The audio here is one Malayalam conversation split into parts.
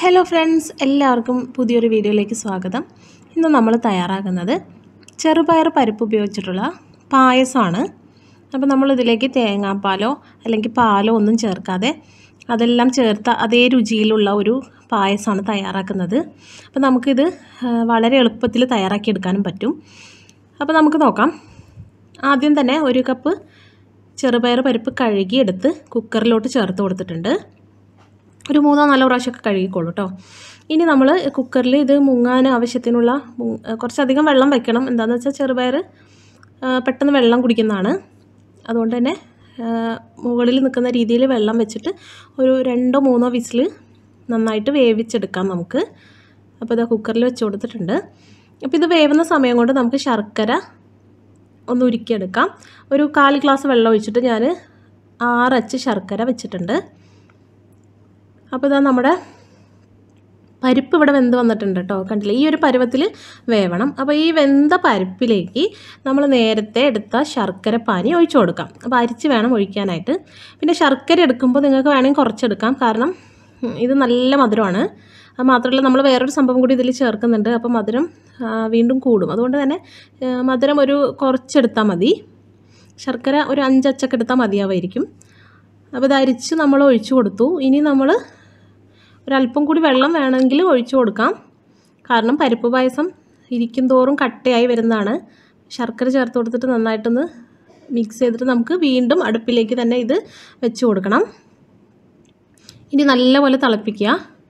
ഹലോ ഫ്രണ്ട്സ് എല്ലാവർക്കും പുതിയൊരു വീഡിയോയിലേക്ക് സ്വാഗതം ഇന്ന് നമ്മൾ തയ്യാറാക്കുന്നത് ചെറുപയർ പരിപ്പ് ഉപയോഗിച്ചിട്ടുള്ള പായസമാണ് അപ്പോൾ നമ്മളിതിലേക്ക് തേങ്ങാപ്പാലോ അല്ലെങ്കിൽ പാലോ ഒന്നും ചേർക്കാതെ അതെല്ലാം ചേർത്ത അതേ രുചിയിലുള്ള ഒരു പായസമാണ് തയ്യാറാക്കുന്നത് അപ്പോൾ നമുക്കിത് ആ, വളരെ എളുപ്പത്തിൽ തയ്യാറാക്കിയെടുക്കാനും പറ്റും അപ്പോൾ നമുക്ക് നോക്കാം ആദ്യം തന്നെ ഒരു കപ്പ് ചെറുപയർ പരിപ്പ് കഴുകി എടുത്ത് കുക്കറിലോട്ട് ചേർത്ത് കൊടുത്തിട്ടുണ്ട് ഒരു മൂന്നോ നാലോ പ്രാവശ്യമൊക്കെ കഴുകിക്കോളൂ കേട്ടോ ഇനി നമ്മൾ കുക്കറിൽ ഇത് മുങ്ങാൻ ആവശ്യത്തിനുള്ള മു- കുറച്ചധികം വെള്ളം വെക്കണം എന്താണെന്ന് വെച്ചാൽ ചെറുപയർ ആ, പെട്ടെന്ന് വെള്ളം കുടിക്കുന്നതാണ് അതുകൊണ്ട് തന്നെ ആ, മുകളിൽ നിൽക്കുന്ന രീതിയിൽ വെള്ളം വെച്ചിട്ട് ഒരു രണ്ടോ മൂന്നോ വിസിൽ നന്നായിട്ട് വേവിച്ചെടുക്കാം നമുക്ക് അപ്പോൾ ഇതാ കുക്കറിൽ വെച്ച് കൊടുത്തിട്ടുണ്ട് അപ്പോൾ ഇത് വേവുന്ന സമയം കൊണ്ട് നമുക്ക് ശർക്കര ഒന്ന് ഉരുക്കിയെടുക്കാം ഒരു കാൽ ഗ്ലാസ് വെള്ളം ഒഴിച്ചിട്ട് ഞാൻ ആറച്ച് ശർക്കര വെച്ചിട്ടുണ്ട് അപ്പോൾ ഇതാ നമ്മുടെ പരിപ്പ് ഇവിടെ വെന്ത് വന്നിട്ടുണ്ട് കേട്ടോ കണ്ടില്ലേ ഈ ഒരു പരുവത്തിൽ വേവണം അപ്പോൾ ഈ വെന്ത പരിപ്പിലേക്ക് നമ്മൾ നേരത്തെ എടുത്ത ശർക്കര പാനി ഒഴിച്ചു കൊടുക്കാം അപ്പോൾ അരിച്ച് വേണം ഒഴിക്കാനായിട്ട് പിന്നെ ശർക്കര എടുക്കുമ്പോൾ നിങ്ങൾക്ക് വേണമെങ്കിൽ കുറച്ചെടുക്കാം കാരണം ഉം, ഇത് നല്ല മധുരമാണ് അത് മാത്രമല്ല നമ്മൾ വേറൊരു സംഭവം കൂടി ഇതിൽ ചേർക്കുന്നുണ്ട് അപ്പോൾ മധുരം ആ, വീണ്ടും കൂടും അതുകൊണ്ട് തന്നെ ആ, മധുരം ഒരു കുറച്ചെടുത്താൽ മതി ശർക്കര ഒരു അഞ്ചച്ചൊക്കെ എടുത്താൽ മതിയാവായിരിക്കും അപ്പോൾ ഇത് അരിച്ച് നമ്മൾ ഒഴിച്ചു കൊടുത്തു ഇനി നമ്മൾ ഒരല്പം കൂടി വെള്ളം വേണമെങ്കിൽ ഒഴിച്ചു കൊടുക്കാം കാരണം പരിപ്പ് പായസം ഇരിക്കും തോറും കട്ടയായി വരുന്നതാണ് ശർക്കര ചേർത്ത് കൊടുത്തിട്ട് നന്നായിട്ടൊന്ന് മിക്സ് ചെയ്തിട്ട് നമുക്ക് വീണ്ടും അടുപ്പിലേക്ക് തന്നെ ഇത് വെച്ച് കൊടുക്കണം ഇനി നല്ലപോലെ തിളപ്പിക്കുക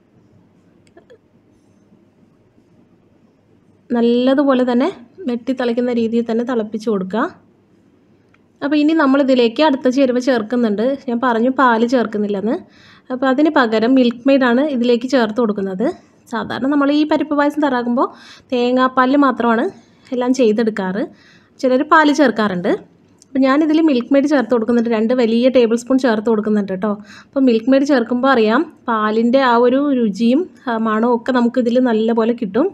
നല്ലതുപോലെ തന്നെ വെട്ടി തിളയ്ക്കുന്ന രീതിയിൽ തന്നെ തിളപ്പിച്ച് കൊടുക്കുക അപ്പോൾ ഇനി നമ്മളിതിലേക്ക് അടുത്ത ചേരുവ ചേർക്കുന്നുണ്ട് ഞാൻ പറഞ്ഞു പാല് ചേർക്കുന്നില്ലെന്ന് അപ്പോൾ അതിന് പകരം മിൽക്ക് മെയ്ഡാണ് ഇതിലേക്ക് ചേർത്ത് കൊടുക്കുന്നത് സാധാരണ നമ്മൾ ഈ പരിപ്പ് പായസം തയ്യാറാക്കുമ്പോൾ തേങ്ങാപ്പാലിൽ മാത്രമാണ് എല്ലാം ചെയ്തെടുക്കാറ് ചിലർ പാല് ചേർക്കാറുണ്ട് അപ്പോൾ ഞാനിതിൽ മിൽക്ക് മെയ്ഡ് ചേർത്ത് കൊടുക്കുന്നുണ്ട് രണ്ട് വലിയ ടേബിൾ സ്പൂൺ ചേർത്ത് കൊടുക്കുന്നുണ്ട് കേട്ടോ അപ്പോൾ മിൽക്ക് മെയ്ഡ് ചേർക്കുമ്പോൾ അറിയാം പാലിൻ്റെ ആ ഒരു രുചിയും ആ, മണവും ഒക്കെ നമുക്കിതിൽ നല്ലപോലെ കിട്ടും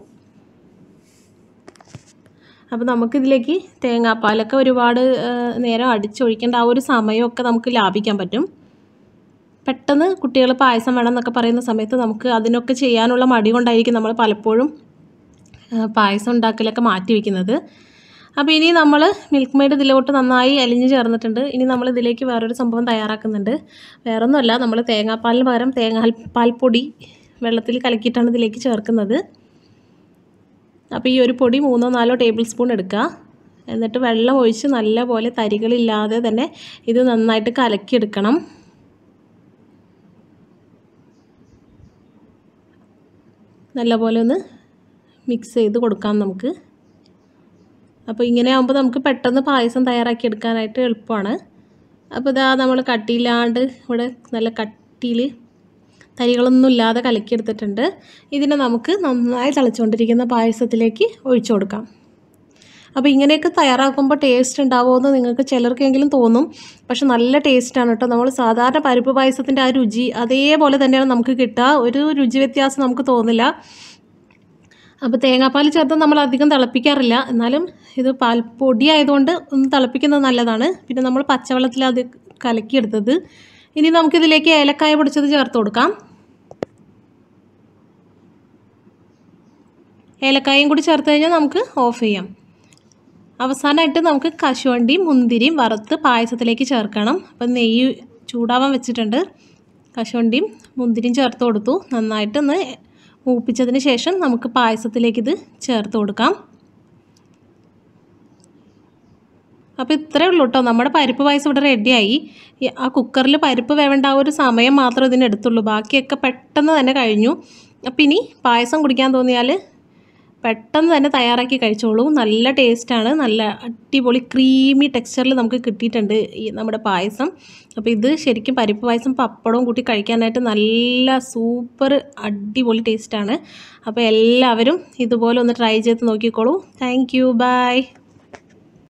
അപ്പോൾ നമുക്കിതിലേക്ക് തേങ്ങാപ്പാലൊക്കെ ഒരുപാട് ആ, നേരം അടിച്ചൊഴിക്കേണ്ട ആ ഒരു സമയമൊക്കെ നമുക്ക് ലാഭിക്കാൻ പറ്റും പെട്ടെന്ന് കുട്ടികൾ പായസം വേണം എന്നൊക്കെ പറയുന്ന സമയത്ത് നമുക്ക് അതിനൊക്കെ ചെയ്യാനുള്ള മടി കൊണ്ടായിരിക്കും നമ്മൾ പലപ്പോഴും ആ, പായസം ഉണ്ടാക്കലൊക്കെ മാറ്റി വയ്ക്കുന്നത് അപ്പോൾ ഇനി നമ്മൾ മിൽക്ക് മെയ്ഡ് ഇതിലോട്ട് നന്നായി അലിഞ്ഞ് ചേർന്നിട്ടുണ്ട് ഇനി നമ്മൾ ഇതിലേക്ക് വേറൊരു സംഭവം തയ്യാറാക്കുന്നുണ്ട് വേറൊന്നുമല്ല നമ്മൾ തേങ്ങാപ്പാലിന് പകരം തേങ്ങാപ്പാൽ പൊടി വെള്ളത്തിൽ കലക്കിയിട്ടാണ് ഇതിലേക്ക് ചേർക്കുന്നത് അപ്പോൾ ഈ ഒരു പൊടി മൂന്നോ നാലോ ടേബിൾ സ്പൂൺ എടുക്കുക എന്നിട്ട് വെള്ളം ഒഴിച്ച് നല്ലപോലെ തരികളില്ലാതെ തന്നെ ഇത് നന്നായിട്ട് കലക്കിയെടുക്കണം നല്ലപോലെ ഒന്ന് മിക്സ് ചെയ്ത് കൊടുക്കാം നമുക്ക് അപ്പോൾ ഇങ്ങനെ ആകുമ്പോൾ നമുക്ക് പെട്ടെന്ന് പായസം തയ്യാറാക്കി എടുക്കാനായിട്ട് എളുപ്പമാണ് അപ്പോൾ ഇതാ നമ്മൾ കട്ടിയില്ലാണ്ട് ഇവിടെ നല്ല കട്ടിയിൽ തരികളൊന്നും ഇല്ലാതെ കലക്കിയെടുത്തിട്ടുണ്ട് ഇതിനെ നമുക്ക് നന്നായി തിളച്ചുകൊണ്ടിരിക്കുന്ന പായസത്തിലേക്ക് ഒഴിച്ചു കൊടുക്കാം അപ്പോൾ ഇങ്ങനെയൊക്കെ തയ്യാറാക്കുമ്പോൾ ടേസ്റ്റ് ഉണ്ടാവുമെന്ന് നിങ്ങൾക്ക് ചിലർക്കെങ്കിലും തോന്നും പക്ഷെ നല്ല ടേസ്റ്റാണ് കേട്ടോ നമ്മൾ സാധാരണ പരിപ്പ് പായസത്തിൻ്റെ ആ രുചി അതേപോലെ തന്നെയാണ് നമുക്ക് കിട്ടുക ഒരു രുചി വ്യത്യാസം നമുക്ക് തോന്നില്ല അപ്പോൾ തേങ്ങാപ്പാൽ ചേർത്ത് നമ്മൾ അധികം തിളപ്പിക്കാറില്ല എന്നാലും ഇത് പാൽപ്പൊടി ആയതുകൊണ്ട് ഒന്ന് തിളപ്പിക്കുന്നത് നല്ലതാണ് പിന്നെ നമ്മൾ പച്ചവെള്ളത്തിൽ അത് കലക്കിയെടുത്തത് ഇനി നമുക്കിതിലേക്ക് ഏലക്കായ പൊടിച്ചത് ചേർത്ത് കൊടുക്കാം ഏലക്കായും കൂടി ചേർത്ത് കഴിഞ്ഞാൽ നമുക്ക് ഓഫ് ചെയ്യാം അവസാനമായിട്ട് നമുക്ക് കശുവണ്ടിയും മുന്തിരിയും വറുത്ത് പായസത്തിലേക്ക് ചേർക്കണം അപ്പം നെയ്യ് ചൂടാവാൻ വെച്ചിട്ടുണ്ട് കശുവണ്ടിയും മുന്തിരിയും ചേർത്ത് കൊടുത്തു നന്നായിട്ടൊന്ന് മൂപ്പിച്ചതിന് ശേഷം നമുക്ക് പായസത്തിലേക്ക് ഇത് ചേർത്ത് കൊടുക്കാം അപ്പോൾ ഇത്രയേ ഉള്ളൂ കേട്ടോ നമ്മുടെ പരിപ്പ് പായസം ഇവിടെ റെഡിയായി ഈ ആ കുക്കറിൽ പരിപ്പ് വേവേണ്ട ആ ഒരു സമയം മാത്രം ഇതിന് എടുത്തുള്ളൂ ബാക്കിയൊക്കെ പെട്ടെന്ന് തന്നെ കഴിഞ്ഞു അപ്പം ഇനി പായസം കുടിക്കാൻ തോന്നിയാൽ പെട്ടെന്ന് തന്നെ തയ്യാറാക്കി കഴിച്ചോളൂ നല്ല ടേസ്റ്റാണ് നല്ല അടിപൊളി ക്രീമി ടെക്സ്ചറിൽ നമുക്ക് കിട്ടിയിട്ടുണ്ട് ഈ നമ്മുടെ പായസം അപ്പോൾ ഇത് ശരിക്കും പരിപ്പ് പായസം പപ്പടവും കൂട്ടി കഴിക്കാനായിട്ട് നല്ല സൂപ്പർ അടിപൊളി ടേസ്റ്റാണ് അപ്പോൾ എല്ലാവരും ഇതുപോലെ ഒന്ന് ട്രൈ ചെയ്ത് നോക്കിക്കോളൂ താങ്ക് യു ബൈ